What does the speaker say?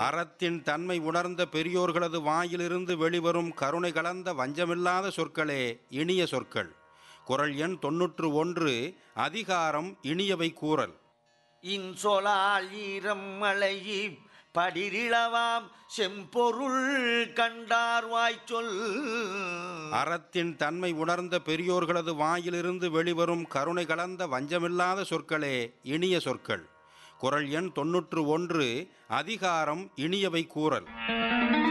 அறத்தின் தன்மை உணர்ந்த பெரியோர்களது வாயிலிருந்து வெளிவரும் கருணை கலந்த வஞ்சமில்லாத சொற்களே இனிய சொற்கள் குரல் எண் தொன்னூற்று ஒன்று அதிகாரம் இனியவை கூறல் இன்சொலால் ஈரம் மழையி படிரிளவாம் செம்பொருள் கண்டார் வாய்ச்சொல் அறத்தின் தன்மை உணர்ந்த பெரியோர்களது வாயிலிருந்து வெளிவரும் கருணை கலந்த வஞ்சமில்லாத சொற்களே இனிய சொற்கள் குரல் எண் தொன்னூற்று ஒன்று அதிகாரம் இனியவை கூறல்